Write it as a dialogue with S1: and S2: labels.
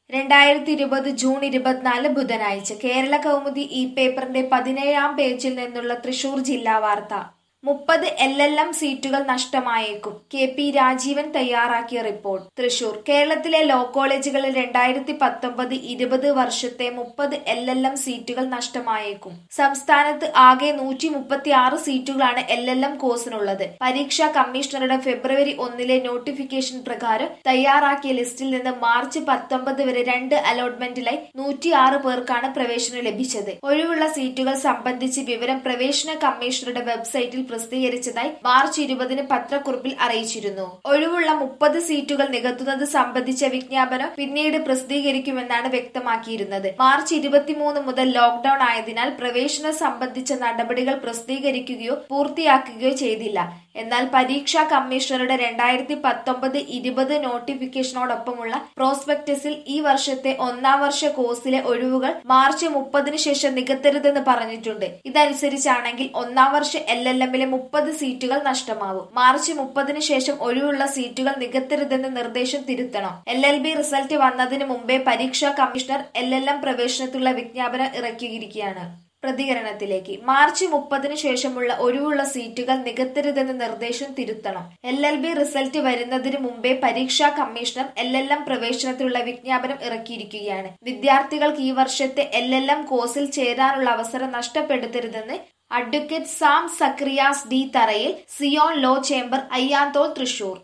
S1: രണ്ടായിരത്തി ഇരുപത് ജൂൺ ഇരുപത്തിനാല് ബുധനാഴ്ച കേരള കൗമുദി ഈ പേപ്പറിന്റെ പതിനേഴാം പേജിൽ നിന്നുള്ള തൃശൂർ ജില്ലാ വാർത്ത മുപ്പത് എൽ എൽ എം സീറ്റുകൾ നഷ്ടമായേക്കും കെ പി രാജീവൻ തയ്യാറാക്കിയ റിപ്പോർട്ട് തൃശൂർ കേരളത്തിലെ ലോ കോളേജുകളിൽ രണ്ടായിരത്തി പത്തൊമ്പത് ഇരുപത് വർഷത്തെ മുപ്പത് എൽ എൽ എം സീറ്റുകൾ നഷ്ടമായേക്കും സംസ്ഥാനത്ത് ആകെ നൂറ്റി മുപ്പത്തി ആറ് സീറ്റുകളാണ് എൽ എൽ എം കോഴ്സിനുള്ളത് പരീക്ഷാ കമ്മീഷണറുടെ ഫെബ്രുവരി ഒന്നിലെ നോട്ടിഫിക്കേഷൻ പ്രകാരം തയ്യാറാക്കിയ ലിസ്റ്റിൽ നിന്ന് മാർച്ച് പത്തൊമ്പത് വരെ രണ്ട് അലോട്ട്മെന്റിലായി നൂറ്റിയാറ് പേർക്കാണ് പ്രവേശനം ലഭിച്ചത് ഒഴിവുള്ള സീറ്റുകൾ സംബന്ധിച്ച് വിവരം പ്രവേശന കമ്മീഷണറുടെ വെബ്സൈറ്റിൽ പ്രസിദ്ധീകരിച്ചതായി മാർച്ച് ഇരുപതിന് പത്രക്കുറിപ്പിൽ അറിയിച്ചിരുന്നു ഒഴിവുള്ള മുപ്പത് സീറ്റുകൾ നികത്തുന്നത് സംബന്ധിച്ച വിജ്ഞാപനം പിന്നീട് പ്രസിദ്ധീകരിക്കുമെന്നാണ് വ്യക്തമാക്കിയിരുന്നത് മാർച്ച് ഇരുപത്തിമൂന്ന് മുതൽ ലോക്ഡൌൺ ആയതിനാൽ പ്രവേശനം സംബന്ധിച്ച നടപടികൾ പ്രസിദ്ധീകരിക്കുകയോ പൂർത്തിയാക്കുകയോ ചെയ്തില്ല എന്നാൽ പരീക്ഷാ കമ്മീഷണറുടെ രണ്ടായിരത്തി പത്തൊമ്പത് ഇരുപത് നോട്ടിഫിക്കേഷനോടൊപ്പമുള്ള പ്രോസ്പെക്ടസിൽ ഈ വർഷത്തെ ഒന്നാം വർഷ കോഴ്സിലെ ഒഴിവുകൾ മാർച്ച് മുപ്പതിനു ശേഷം നികത്തരുതെന്ന് പറഞ്ഞിട്ടുണ്ട് ഇതനുസരിച്ചാണെങ്കിൽ ഒന്നാം വർഷ എൽ എൽ എമ്മിലെ മുപ്പത് സീറ്റുകൾ നഷ്ടമാവും മാർച്ച് മുപ്പതിനു ശേഷം ഒഴിവുള്ള സീറ്റുകൾ നികത്തരുതെന്ന നിർദ്ദേശം തിരുത്തണം എൽ എൽ ബി റിസൾട്ട് വന്നതിന് മുമ്പേ പരീക്ഷാ കമ്മീഷണർ എൽ എൽ എം പ്രവേശനത്തിലുള്ള വിജ്ഞാപനം ഇറക്കിയിരിക്കുകയാണ് പ്രതികരണത്തിലേക്ക് മാർച്ച് മുപ്പതിനു ശേഷമുള്ള ഒഴിവുള്ള സീറ്റുകൾ നികത്തരുതെന്ന നിർദ്ദേശം തിരുത്തണം എൽ എൽ ബി റിസൾട്ട് വരുന്നതിന് മുമ്പേ പരീക്ഷാ കമ്മീഷണർ എൽ എൽ എം പ്രവേശനത്തിലുള്ള വിജ്ഞാപനം ഇറക്കിയിരിക്കുകയാണ് വിദ്യാർത്ഥികൾക്ക് ഈ വർഷത്തെ എൽ എൽ എം കോഴ്സിൽ ചേരാനുള്ള അവസരം നഷ്ടപ്പെടുത്തരുതെന്ന് advocate Sam Zacharias D Tharayil Zion law chamber Ayyanthole Thrissur